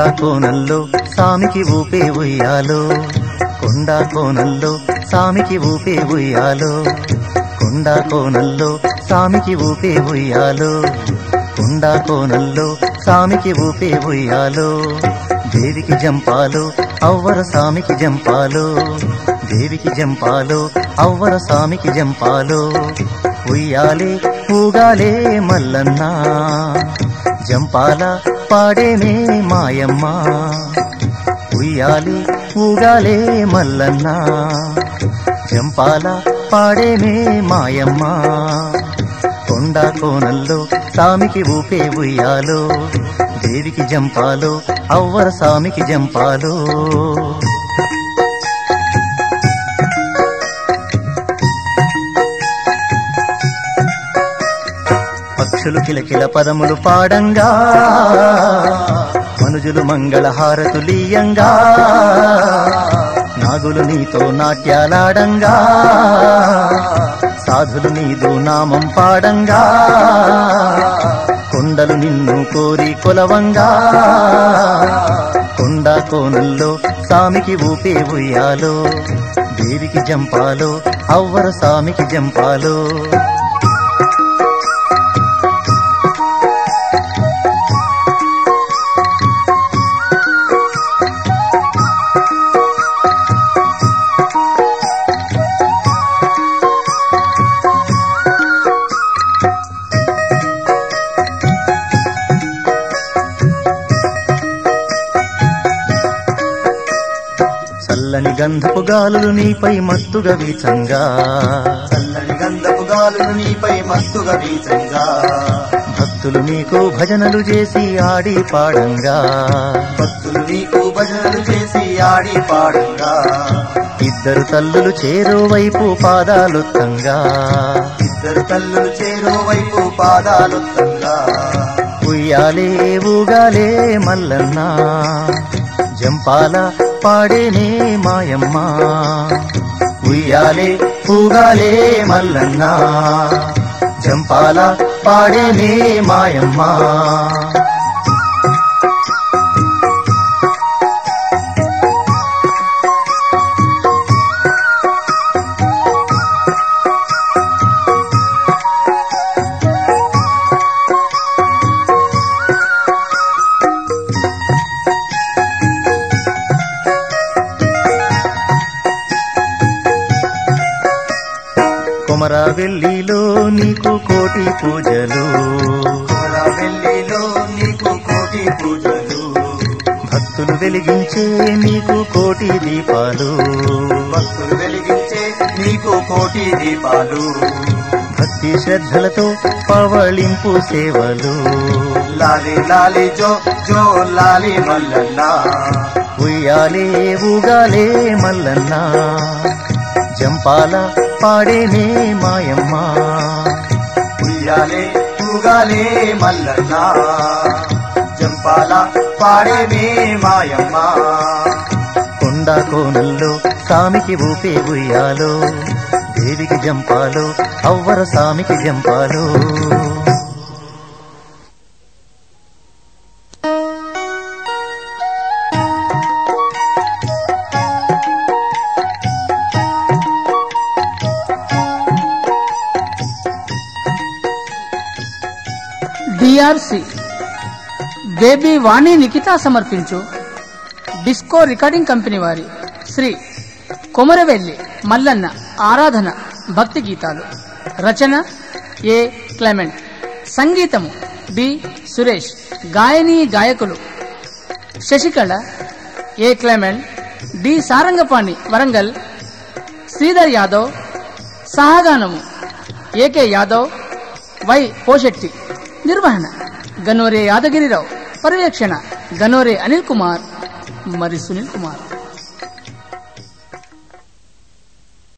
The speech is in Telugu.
కోనల్లో సామికి ఊపే ఉయ్యాలో కొండ కోనల్లో సామికి ఊపే ఉయ్యాలో కొండ కోనల్లో సామికి ఊపే ఉయ్యాలో కొండ కోనల్లో సామికి ఊపే ఉయ్యాలో దేవికి జంపాలు అవ్వర సామికి జంపాలు దేవికి జంపాలు అవ్వర సామికి జంపాలు ఉయ్యాలే ఊగాలే మల్లన్న జంపాల పాడేనే మాయమ్మ ఉయ్యాలి ఊగాలే మల్లన్న జంపాల పాడేనే మాయమ్మ కొండ కోనల్లో సామికి ఊపే ఉయ్యాలో దేవికి జంపాలో అవ్వర సామికి జంపాలో పక్షులు కిలకిల పదములు పాడంగా మనుజులు మంగళ హారతులీయంగా నాగులు నీతో నాట్యాలాడంగా సాధులు నీదు నామం పాడంగా కొండలు నిన్ను కోరి కొలవంగా కొండ కోనల్లో సామికి ఊపే ఉయ్యాలో దేవికి జంపాలో అవ్వర సామికి జంపాలో చల్లని గంధపు గాలులు నీపై మత్తుగా వీచంగా చల్లని గంధపు గాలులు నీపై మస్తుగా వీచంగా భక్తులు నీకు భజనలు చేసి ఆడి పాడంగా భక్తులు నీకు భజనలు చేసి ఆడి పాడంగా ఇద్దరు తల్లులు చేరో వైపు పాదాలొత్తంగా ఇద్దరు తల్లులు చేరో వైపు పాదాలొత్తంగా ఉయ్యాలే ఊగాలే మల్లన్న జంపాల పాడేనే మాయమ్మ ఉయ్యాలే ఊగాలే మల్లన్న జంపాల పాడేనే మాయమ్మ కొమర వెల్లిలో నీకు కోటి పూజలు కుమర వెల్లిలో నీకు కోటి పూజలు భక్తులు వెలిగించే నీకు కోటి దీపాలు భక్తులు వెలిగించే నీకు కోటి దీపాలు భక్తి శ్రద్ధలతో పవళింపు సేవలు లాలి లాలి జో జో లాలి మల్లన్న ఉయ్యాలే ఊగాలే మల్లన్న జంపాల పాడేనే మాయమ్మ ఉయ్యాలే ఊగాలే మల్లన్న జంపాల పాడేమే మాయమ్మ కొండ కోనల్లో సామికి ఊపే ఉయ్యాలో దేవికి జంపాలో అవ్వర సామికి జంపాలో డిఆర్సి బేబీ వాణి నిఖిత సమర్పించు డిస్కో రికార్డింగ్ కంపెనీ వారి శ్రీ కొమరవెల్లి మల్లన్న ఆరాధన భక్తి గీతాలు రచన ఏ క్లెమెంట్ సంగీతము బి సురేష్ గాయని గాయకులు Sasikala A Clement D Sarangapani Warangal Sridhar Yadav సహగానము ఏకే యాదవ్ వై పోషెట్టి నిర్వహణ గనోరే యాదగిరిరావు పర్యవేక్షణ గనోరే అనిల్ కుమార్ మరి సునీల్ కుమార్